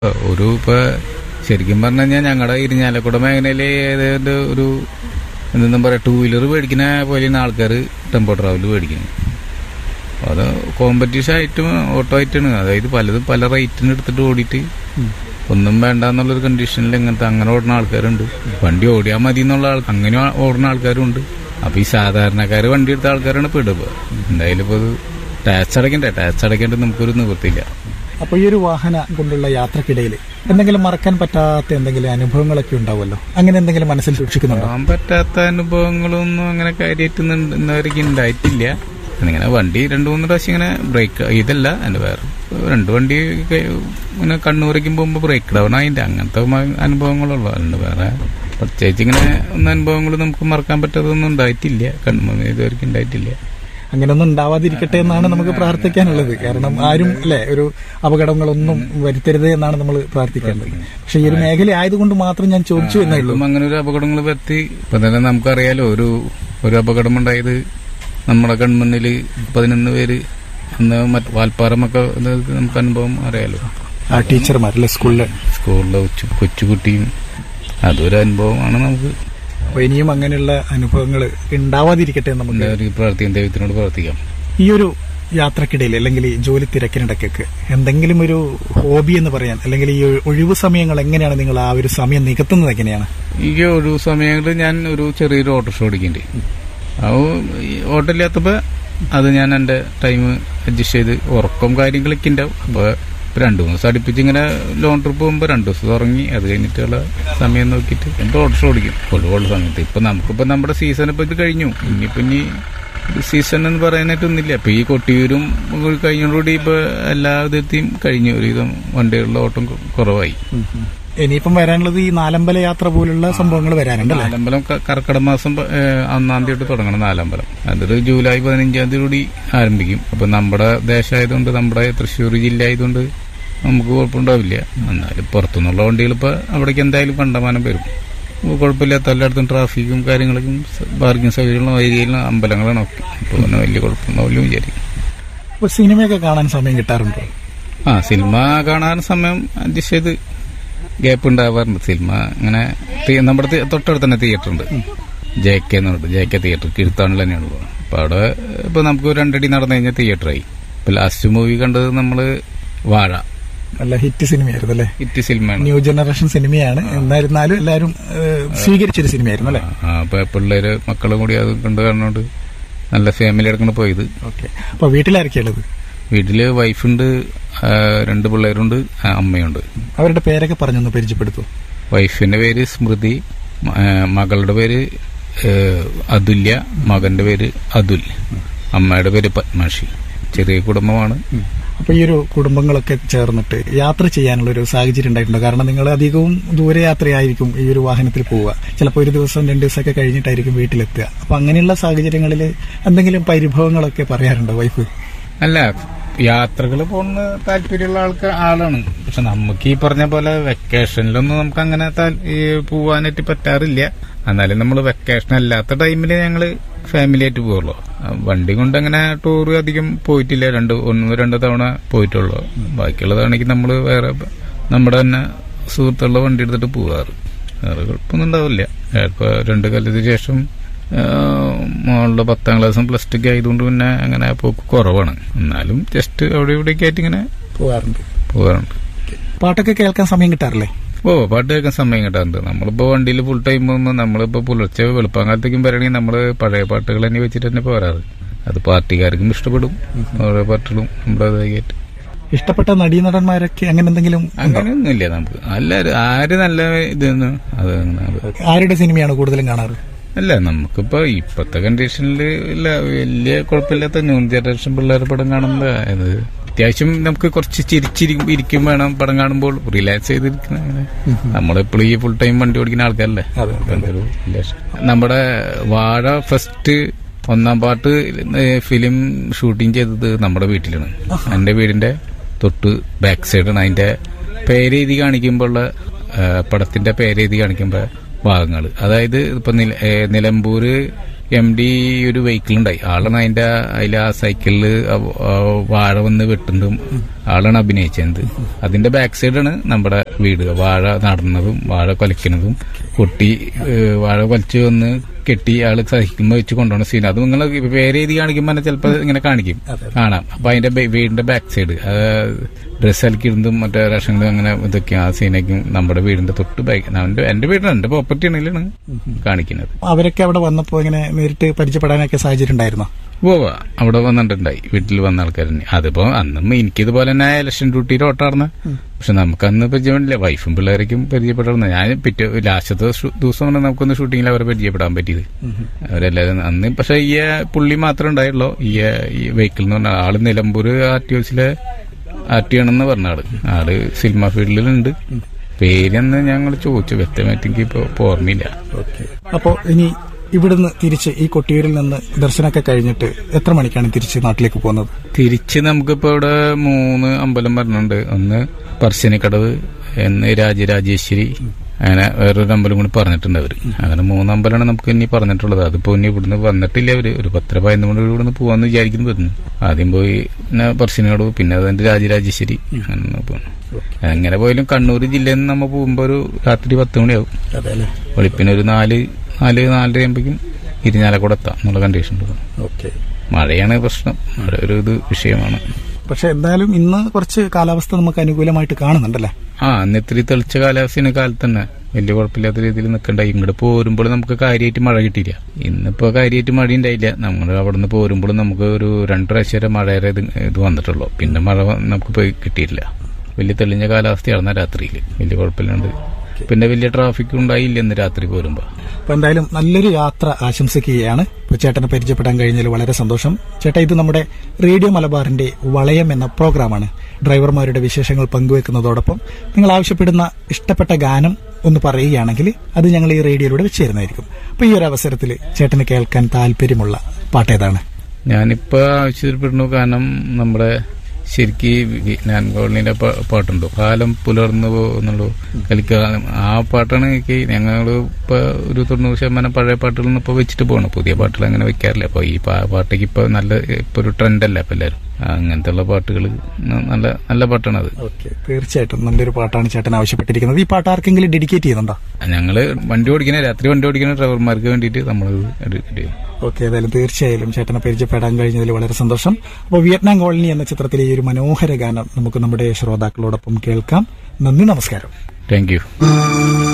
ഒരു ഇപ്പൊ ശരിക്കും പറഞ്ഞു കഴിഞ്ഞാൽ ഞങ്ങളുടെ ഇരിഞ്ഞാലക്കുട മേഖലയിലെ ഏതാണ്ട് ഒരു എന്താ പറയാ ടൂ വീലർ മേടിക്കുന്ന പോലെയാണ് ആൾക്കാർ ടെമ്പോ ട്രാവൽ മേടിക്കുന്നത് അത് കോമ്പറ്റീഷൻ ആയിട്ടും ഓട്ടോ ആയിട്ടാണ് അതായത് പലതും പല റേറ്റിന് എടുത്തിട്ട് ഓടിയിട്ട് ഒന്നും വേണ്ട എന്നുള്ളൊരു കണ്ടീഷനിൽ ഇങ്ങനത്തെ അങ്ങനെ ഓടുന്ന ആൾക്കാരുണ്ട് വണ്ടി ഓടിയാൽ മതി എന്നുള്ള ആൾ അങ്ങനെ ഓടുന്ന ആൾക്കാരുണ്ട് അപ്പൊ ഈ സാധാരണക്കാര് വണ്ടി എടുത്ത ആൾക്കാരാണ് പെടുക എന്തായാലും ഇപ്പൊ ടാക്സ് അടയ്ക്കണ്ടേ ടാക്സ് അടയ്ക്കേണ്ട നമുക്കൊരു നിവൃത്തിയില്ല അപ്പൊ ഈ ഒരു വാഹന കൊണ്ടുള്ള യാത്രക്കിടയിൽ എന്തെങ്കിലും മറക്കാൻ പറ്റാത്ത എന്തെങ്കിലും അനുഭവങ്ങളൊക്കെ ഉണ്ടാവുമല്ലോ അങ്ങനെ എന്തെങ്കിലും മനസ്സിൽ സൂക്ഷിക്കുന്നുണ്ടോ പോകാൻ പറ്റാത്ത അനുഭവങ്ങളൊന്നും അങ്ങനെ കാര്യമായിട്ട് ഇന്നവർക്ക് ഉണ്ടായിട്ടില്ല ഇങ്ങനെ വണ്ടി രണ്ടു മൂന്ന് പ്രാവശ്യം ഇങ്ങനെ ബ്രേക്ക് ഇതല്ല എന്റെ വേറെ രണ്ട് വണ്ടി ക- ഇങ്ങനെ കണ്ണൂരേക്കും പോകുമ്പോൾ ബ്രേക്ക് ഡൗൺ ആയിന്റെ അങ്ങനത്തെ മ- അനുഭവങ്ങളുള്ളൂ അല്ലാണ്ട് വേറെ പ്രത്യേകിച്ച് ഇങ്ങനെ ഒന്നും അനുഭവങ്ങൾ നമുക്ക് മറക്കാൻ പറ്റാത്തതൊന്നും ഉണ്ടായിട്ടില്ല കണ്ണൂർ ഇതുവരെയ്ക്കും ഉണ്ടായിട്ടില്ല അങ്ങനെയൊന്നും ഉണ്ടാവാതിരിക്കട്ടെ എന്നാണ് നമുക്ക് പ്രാർത്ഥിക്കാനുള്ളത് കാരണം ആരും അല്ലെ ഒരു അപകടങ്ങളൊന്നും വരുത്തരുത് എന്നാണ് നമ്മൾ പ്രാർത്ഥിക്കേണ്ടത് പക്ഷെ ഈ ഒരു മേഖല ആയതുകൊണ്ട് മാത്രം ഞാൻ ചോദിച്ചു എന്നേ ഉള്ളൂ ഇപ്പം അങ്ങനെ ഒരു അപകടങ്ങൾ പറ്റി ഇപ്പൊ തന്നെ നമുക്കറിയാലോ ഒരു ഒരു അപകടം ഉണ്ടായത് നമ്മുടെ കൺമുന്നിൽ പതിനൊന്ന് പേര് അന്ന് മറ്റ് വാൽപ്പാറമൊക്കെ ഇത് നമുക്ക് അനുഭവം അറിയാലോ ആ ടീച്ചർമാരല്ലേ സ്കൂളിലെ സ്കൂളിലെ കൊച്ചു കൊച്ചുകുട്ടിയും അതൊരു അനുഭവമാണ് നമുക്ക് അപ്പൊ ഇനിയും അങ്ങനെയുള്ള അനുഭവങ്ങൾ ഉണ്ടാവാതിരിക്കട്ടെ എന്ന് നമുക്ക് എല്ലാവരും പ്രാർത്ഥിക്കാം ദൈവത്തിനോട് പ്രാർത്ഥിക്കാം ഈ ഒരു യാത്രക്കിടയിൽ അല്ലെങ്കിൽ ഈ ജോലി തിരക്കിനിടയ്ക്കൊക്കെ എന്തെങ്കിലും ഒരു ഹോബി എന്ന് പറയാൻ അല്ലെങ്കിൽ ഈ ഒഴിവ് സമയങ്ങൾ എങ്ങനെയാണ് നിങ്ങൾ ആ ഒരു സമയം നികത്തുന്നത് എങ്ങനെയാണ് ഈ ഒരു സമയങ്ങളിൽ ഞാൻ ഒരു ചെറിയൊരു ഓട്ടോറിക്ഷ ഓടിക്കുന്നുണ്ട് ആ ഓട്ടോ ഇല്ലാത്തപ്പോ അത് ഞാൻ എന്റെ ടൈം അഡ്ജസ്റ്റ് ചെയ്ത് ഉറക്കം കാര്യങ്ങളൊക്കെ ഉണ്ടാവും അപ്പൊ ഇപ്പൊ രണ്ടു മൂന്ന് ദിവസം അടുപ്പിച്ച് ഇങ്ങനെ ലോങ് ട്രിപ്പ് പോകുമ്പോ രണ്ടു ദിവസം ഉറങ്ങി അത് കഴിഞ്ഞിട്ടുള്ള സമയം നോക്കിയിട്ട് എന്റെ ഓട്ടോറിക്ഷ ഓടിക്കും ഒഴിവുള്ള സമയത്ത് ഇപ്പൊ നമുക്കിപ്പോ നമ്മുടെ സീസൺ ഇപ്പൊ ഇത് കഴിഞ്ഞു ഇനിയിപ്പോ ഇനി സീസൺ എന്ന് പറയാനായിട്ടൊന്നുമില്ല ഇപ്പൊ ഈ കൊട്ടിയൂരും കഴിഞ്ഞോടുകൂടി ഇപ്പൊ എല്ലാ വിധത്തെയും കഴിഞ്ഞു ഒരുവിധം വണ്ടികളുടെ ഓട്ടം കൊ- കുറവായി ഇനിയിപ്പം വരാനുള്ളത് ഈ നാലമ്പല യാത്ര പോലുള്ള സംഭവങ്ങൾ വരാനുണ്ടല്ലേ നാലമ്പലം ക- കർക്കിടക മാസം പ- ഏഹ് ഒന്നാം തീയതി തൊട്ട് തുടങ്ങണം നാലമ്പലം അതൊരു ജൂലൈ പതിനഞ്ചാം തീയതി കൂടി ആരംഭിക്കും അപ്പൊ നമ്മുടെ ദേശമായതുകൊണ്ട് നമ്മുടെ തൃശ്ശൂർ ജില്ല ആയതുകൊണ്ട് നമുക്ക് കുഴപ്പമുണ്ടാവില്ല എന്നാലും പുറത്തുനിന്നുള്ള വണ്ടികൾ ഇപ്പൊ അവിടേക്ക് എന്തായാലും കണ്ടമാനം വരും ഉം കുഴപ്പമില്ലാത്ത എല്ലായിടത്തും ട്രാഫിക്കും കാര്യങ്ങളൊക്കെ പാർക്കിംഗ് സൗകര്യങ്ങളും ഏരിയയിലും അമ്പലങ്ങളാണ് ഒക്കെ അപ്പോൾ പിന്നെ വലിയ കുഴപ്പമുണ്ടാവില്ല വിചാരിക്കും അപ്പൊ സിനിമയൊക്കെ കാണാൻ സമയം കിട്ടാറുണ്ടോ ആ സിനിമ കാണാൻ സമയം അഡ്ജസ്റ്റ് ചെയ്ത് ഗ്യാപ്പ് ഉണ്ടാവാറുണ്ട് സിനിമ ഇങ്ങനെ തി- നമ്മുടെ തി- തൊട്ടടുത്ത് തന്നെ തിയേറ്റർ ഉണ്ട് ജെ കെ എന്ന് പറഞ്ഞിട്ട് ജെ കെ തിയേറ്റർ കിഴുത്താണിൽ തന്നെയാണുള്ളത് അപ്പൊ അവിടെ ഇപ്പൊ നമുക്ക് രണ്ടടി നടന്നു കഴിഞ്ഞാൽ തിയേറ്ററായി ഇപ്പൊ ലാസ്റ്റ് മൂവി കണ്ടത് നമ്മള് വാഴ നല്ല ഹിറ്റ് സിനിമയായിരുന്നു അല്ലേ ഹിറ്റ് സിനിമയാണ് ന്യൂ ജനറേഷൻ സിനിമയാണ് എന്നിരുന്നാലും എല്ലാവരും ഏഹ്, സ്വീകരിച്ചൊരു സിനിമയായിരുന്നു അല്ലേ ആ, അപ്പൊ പിള്ളേര് മക്കളും കൂടി അത് കണ്ടു കാണുന്നോണ്ട് നല്ല ഫാമിലി അടക്കം പോയത് ഓക്കെ അപ്പൊ വീട്ടിലായിരിക്കുള്ളത് വീട്ടില് വൈഫുണ്ട് ആ, രണ്ട് പിള്ളേരുണ്ട് ആ, അമ്മയുണ്ട് അവരുടെ പേരൊക്കെ പറഞ്ഞൊന്ന് പരിചയപ്പെടുത്തു വൈഫിന്റെ പേര് സ്മൃതി മ- ഏ, മകളുടെ പേര് ഏ, അതുല്യ മകന്റെ പേര് അതുൽ അമ്മയുടെ പേര് പത്മാഷി ചെറിയ കുടുംബമാണ് അപ്പൊ ഈ ഒരു കുടുംബങ്ങളൊക്കെ ചേർന്നിട്ട് യാത്ര ചെയ്യാനുള്ള ഒരു സാഹചര്യം ഉണ്ടായിട്ടുണ്ടോ കാരണം നിങ്ങൾ അധികവും ദൂരയാത്രയായിരിക്കും ഈ ഒരു വാഹനത്തിൽ പോവുക ചിലപ്പോൾ ഒരു ദിവസം രണ്ട് ദിവസമൊക്കെ കഴിഞ്ഞിട്ടായിരിക്കും വീട്ടിലെത്തുക അപ്പൊ അങ്ങനെയുള്ള സാഹചര്യങ്ങളിൽ എന്തെങ്കിലും പരിഭവങ്ങളൊക്കെ പറയാറുണ്ടോ വൈഫ് അല്ല യാത്രകൾ പോകുന്ന താല്പര്യമുള്ള ആൾക്ക് ആളാണ് പക്ഷെ നമുക്ക് ഈ പറഞ്ഞ പോലെ വെക്കേഷനിലൊന്നും നമുക്ക് അങ്ങനെ താൽ- ഈ പോവാനായിട്ട് പറ്റാറില്ല എന്നാലും നമ്മൾ വെക്കേഷൻ അല്ലാത്ത ടൈമിൽ ഞങ്ങള് ഫാമിലി ആയിട്ട് പോകുള്ളൂ ആ, വണ്ടി കൊണ്ട് അങ്ങനെ ടൂർ അധികം പോയിട്ടില്ല രണ്ട് ഒന്ന് രണ്ട് തവണ പോയിട്ടുള്ളൂ ബാക്കിയുള്ള തവണയ്ക്ക് നമ്മൾ വേറെ നമ്മുടെ തന്നെ സുഹൃത്തുക്കളുടെ വണ്ടി എടുത്തിട്ട് പോവാറ് വേറെ കുഴപ്പമൊന്നും ഉണ്ടാവില്ല ഇപ്പൊ രണ്ട് കൊല്ലത്തിന് ശേഷം മോളുടെ പത്താം ക്ലാസ്സും പ്ലസ് ടു ഒക്കെ ആയതുകൊണ്ട് പിന്നെ അങ്ങനെ പോക്ക് കുറവാണ് എന്നാലും ജസ്റ്റ് അവിടെ ഇവിടെയൊക്കെ ആയിട്ട് ഇങ്ങനെ പോകാറുണ്ട് പോകാറുണ്ട് പാട്ടൊക്കെ കേൾക്കാൻ സമയം കിട്ടാറില്ലേ ഓ പാട്ട് കേൾക്കാൻ സമയം കിട്ടാറുണ്ട് നമ്മളിപ്പോ വണ്ടിയിൽ ഫുൾ ടൈം പോകുമ്പോൾ നമ്മളിപ്പോ പുലർച്ചെ വെളുപ്പാങ്കാലത്തേക്കും വരണമെങ്കിൽ നമ്മള് പഴയ പാട്ടുകൾ തന്നെ വെച്ചിട്ട് തന്നെ പോരാറ് അത് പാർട്ടിക്കാർക്കും ഇഷ്ടപ്പെടും ഓരോ പാട്ടുകളും നമ്മുടേതായിട്ട് ഇഷ്ടപ്പെട്ട നടീനടന്മാരൊക്കെ അങ്ങനെ എന്തെങ്കിലും ഉണ്ടോ? അങ്ങനെയൊന്നുമില്ല നമുക്ക് എല്ലാരും ആര് നല്ല ഇതെന്ന് അത് അങ്ങനെ അത് ആരുടെ സിനിമയാണ് കൂടുതലും കാണാറ് അല്ല നമുക്കിപ്പോ ഇപ്പത്തെ കണ്ടീഷനിൽ ഇല്ല വലിയ കുഴപ്പമില്ലാത്ത ന്യൂ ജനറേഷൻ പിള്ളേരുടെ പടം കാണുമ്പോ ഇത് അത്യാവശ്യം നമുക്ക് കുറച്ച് ചിരിച്ചിരി ഇരിക്കും വേണം പടം കാണുമ്പോൾ റിലാക്സ് ചെയ്തിരിക്കുന്ന അങ്ങനെ നമ്മളെപ്പോഴും ഈ ഫുൾ ടൈം വണ്ടി ഓടിക്കുന്ന ആൾക്കാരല്ലേ അതെ, അപ്പൊ എന്തൊരു റിലാക്സ്. നമ്മുടെ വാഴ ഫസ്റ്റ് ഒന്നാം പാട്ട് ഫിലിം ഷൂട്ടിംഗ് ചെയ്തത് നമ്മുടെ വീട്ടിലാണ് എന്റെ വീടിന്റെ തൊട്ട് ബാക്ക് സൈഡാണ് അതിന്റെ പേരെഴുതി കാണിക്കുമ്പോഴുള്ള ആ, പടത്തിന്റെ പേരെഴുതി കാണിക്കുമ്പോ ഭാഗങ്ങൾ അതായത് ഇപ്പൊ നില- ഏ, നിലമ്പൂര് എം ഡി ഒരു വെഹിക്കിൾ ഉണ്ടായി ആളാണ് അതിന്റെ അതിൽ ആ സൈക്കിളില് ആ- ആ വാഴ വന്ന് വെട്ടുന്നതും ആളാണ് അഭിനയിച്ചത് അതിന്റെ ബാക്ക് സൈഡാണ് നമ്മുടെ വീട് വാഴ നടന്നതും വാഴ കൊലക്കുന്നതും പൊട്ടി ഏഹ്, വാഴ കൊലച്ച് വന്ന് കെട്ടി ആള് സഹിക്കുമ്പോ വെച്ച് കൊണ്ടുപോകുന്ന സീൻ അത് നിങ്ങൾ വേറെ രീതി കാണിക്കുമ്പോൾ തന്നെ ചിലപ്പോൾ ഇങ്ങനെ കാണിക്കും കാണാം അപ്പൊ അതിന്റെ ബേ- വീടിന്റെ ബാക്ക് സൈഡ് ഡ്രസ് അലക്കിടുന്നതും മറ്റേ റേഷനും അങ്ങനെ ഇതൊക്കെ ആ സീനൊക്കെ നമ്മുടെ വീടിന്റെ തൊട്ട് ബാക്ക് എന്റെ എന്റെ വീടിന് എന്റെ പ്രോപ്പർട്ടി ആണെങ്കിലാണ് കാണിക്കുന്നത് അവരൊക്കെ അവിടെ വന്നപ്പോൾ ഇങ്ങനെ നേരിട്ട് പരിചയപ്പെടാനൊക്കെ സാഹചര്യം ഉണ്ടായിരുന്നോ പോവാ അവിടെ വന്നിട്ടുണ്ടായി വീട്ടിൽ വന്ന ആൾക്കാരനെ അതിപ്പോ അന്നും എനിക്കിതുപോലെ തന്നെ ഇലക്ഷൻ ഡ്യൂട്ടിയിൽ ഓട്ടാർന്ന് പക്ഷെ നമുക്ക് അന്ന് പരിചയമില്ല വൈഫും പിള്ളേരേക്കും പരിചയപ്പെടാറുണ്ട് ഞാൻ പിറ്റേ ലാസ്റ്റത്തെ ഷൂ- ദിവസമാണ് നമുക്കൊന്ന് ഷൂട്ടിങ്ങിൽ അവരെ പരിചയപ്പെടാൻ പറ്റിയത് അവരെല്ലാരും അന്ന് പക്ഷെ ഈ പുള്ളി മാത്രമേ ഉണ്ടായുള്ളൂ ഈ ഈ വെഹിക്കിൾ എന്ന് പറഞ്ഞ ആള് നിലമ്പൂർ ആർ ടി ഒസിലെ ആർ ടി ആണെന്ന് പറഞ്ഞ ആള് ആള് സിനിമ ഫീൽഡിലുണ്ട് പേരന്ന് ഞങ്ങൾ ചോദിച്ചു വ്യക്തമായിട്ട് എനിക്ക് ഇപ്പൊ ഇപ്പൊ ഓർമ്മയില്ല അപ്പോൾ ഇനി ഇവിടുന്ന് തിരിച്ച് ഈ കൊട്ടിയൂരിൽ നിന്ന് ദർശനമൊക്കെ കഴിഞ്ഞിട്ട് എത്ര മണിക്കാണ് തിരിച്ച് നാട്ടിലേക്ക് പോകുന്നത് തിരിച്ച് നമുക്കിപ്പോ ഇവിടെ മൂന്ന് അമ്പലം പറഞ്ഞിട്ടുണ്ട് ഒന്ന് പറശ്ശിനിക്കടവ് എന്ന് രാജരാജേശ്വരി അങ്ങനെ വേറൊരു അമ്പലം കൂടി പറഞ്ഞിട്ടുണ്ട് അവര് അങ്ങനെ മൂന്ന് അമ്പലമാണ് നമുക്ക് ഇനി പറഞ്ഞിട്ടുള്ളത് അതിപ്പോ ഇനി ഇവിടുന്ന് വന്നിട്ടില്ല അവര് ഒരു പത്തര പതിനൊന്ന് മണി ഇവിടുന്ന് പോവാന്ന് വിചാരിക്കുന്നു വരുന്നു ആദ്യം പോയി പിന്നെ പറശ്ശിനിക്കടവ് പിന്നെ അതിന്റെ രാജരാജേശ്വരി അങ്ങനെ പോകണം എങ്ങനെ പോയാലും കണ്ണൂർ ജില്ലയിൽ നിന്ന് നമ്മ പോകുമ്പോ ഒരു രാത്രി പത്ത് മണിയാവും അതെ അല്ലേ വെളുപ്പിന് ഒരു നാല് നാല് നാലര ആകുമ്പോഴേക്കും ഇരിഞ്ഞാലക്കൂടെ എത്താം എന്നുള്ള കണ്ടീഷൻ ഉണ്ട് ഓക്കെ മഴയാണ് പ്രശ്നം മഴ ഒരു ഇത് വിഷയമാണ് പക്ഷെ എന്തായാലും ഇന്ന് കുറച്ച് കാലാവസ്ഥ നമുക്ക് അനുകൂലമായിട്ട് കാണുന്നുണ്ടല്ലേ ആ അന്ന് ഇത്തിരി തെളിച്ച കാലാവസ്ഥയാണ് കാലത്ത് തന്നെ വലിയ കുഴപ്പമില്ലാത്ത രീതിയിൽ നിൽക്കണ്ടായി ഇങ്ങോട്ട് പോരുമ്പോൾ നമുക്ക് കാര്യമായിട്ട് മഴ കിട്ടിയില്ല ഇന്നിപ്പോ കാര്യമായിട്ട് മഴ ഉണ്ടായില്ല നമ്മൾ അവിടെ നിന്ന് പോരുമ്പോൾ നമുക്ക് ഒരു രണ്ടു പ്രാവശ്യം വരെ മഴയുടെ ഇത് ഇത് വന്നിട്ടുള്ളൂ പിന്നെ മഴ വ- നമുക്ക് പോയി കിട്ടിയിട്ടില്ല വലിയ തെളിഞ്ഞ കാലാവസ്ഥയായിരുന്നു രാത്രിയിൽ വലിയ കുഴപ്പമില്ലാണ്ട് പിന്നെ വലിയ ട്രാഫിക് ഉണ്ടായില്ല ഇന്ന് രാത്രി പോരുമ്പോ അപ്പൊ എന്തായാലും നല്ലൊരു യാത്ര ആശംസിക്കുകയാണ് ഇപ്പൊ ചേട്ടനെ പരിചയപ്പെടാൻ കഴിഞ്ഞതിൽ വളരെ സന്തോഷം ചേട്ടാ ഇത് നമ്മുടെ റേഡിയോ മലബാറിന്റെ വളയം എന്ന പ്രോഗ്രാമാണ് ഡ്രൈവർമാരുടെ വിശേഷങ്ങൾ പങ്കുവെക്കുന്നതോടൊപ്പം നിങ്ങൾ ആവശ്യപ്പെടുന്ന ഇഷ്ടപ്പെട്ട ഗാനം ഒന്ന് പറയുകയാണെങ്കിൽ അത് ഞങ്ങൾ ഈ റേഡിയോയിലൂടെ വെച്ച് തരുന്നതായിരിക്കും അപ്പൊ ഈ ഒരു അവസരത്തിൽ ചേട്ടന് കേൾക്കാൻ താല്പര്യമുള്ള പാട്ടേതാണ് ഞാനിപ്പോ ആവശ്യപ്പെടുന്നു കാരണം നമ്മുടെ ശരിക്ക് വിജ്ഞാൻ കോളനിയുടെ പാ- പാട്ടുണ്ടോ കാലം പുലർന്നു പോകുന്നുള്ളൂ കളിക്കാലം ആ പാട്ടാണ് എനിക്ക് ഞങ്ങൾ ഇപ്പൊ ഒരു തൊണ്ണൂറ് ശതമാനം പഴയ പാട്ടുകളൊന്നും ഇപ്പൊ വെച്ചിട്ട് പോകണം പുതിയ പാട്ടുകൾ അങ്ങനെ വെക്കാറില്ല അപ്പൊ ഈ പാ- പാട്ടേക്ക് ഇപ്പൊ നല്ല ഇപ്പൊ ഒരു ട്രെൻഡ് അല്ല ഇപ്പൊ എല്ലാവരും അങ്ങനത്തെ ഉള്ള പാട്ടുകൾ നല്ല നല്ല പാട്ടാണ് അത് ഓക്കെ തീർച്ചയായിട്ടും നല്ലൊരു പാട്ടാണ് ചേട്ടൻ ആവശ്യപ്പെട്ടിരിക്കുന്നത് ഈ പാട്ട് ആർക്കെങ്കിലും ഡെഡിക്കേറ്റ് ചെയ്യുന്നുണ്ടോ ഞങ്ങള് വണ്ടി ഓടിക്കുന്ന രാത്രി വണ്ടി ഓടിക്കുന്ന ഡ്രൈവർമാർക്ക് വേണ്ടിയിട്ട് നമ്മൾ എടുക്കേണ്ടി വരും ഓക്കെ ഏതായാലും തീർച്ചയായും ചേട്ടനെ പരിചയപ്പെടാൻ കഴിഞ്ഞതിൽ വളരെ സന്തോഷം അപ്പോൾ വിയറ്റ്നാം കോളനി എന്ന ചിത്രത്തിലെ ഈ ഒരു മനോഹര ഗാനം നമുക്ക് നമ്മുടെ ശ്രോതാക്കളോടൊപ്പം കേൾക്കാം നന്ദി നമസ്കാരം താങ്ക് യു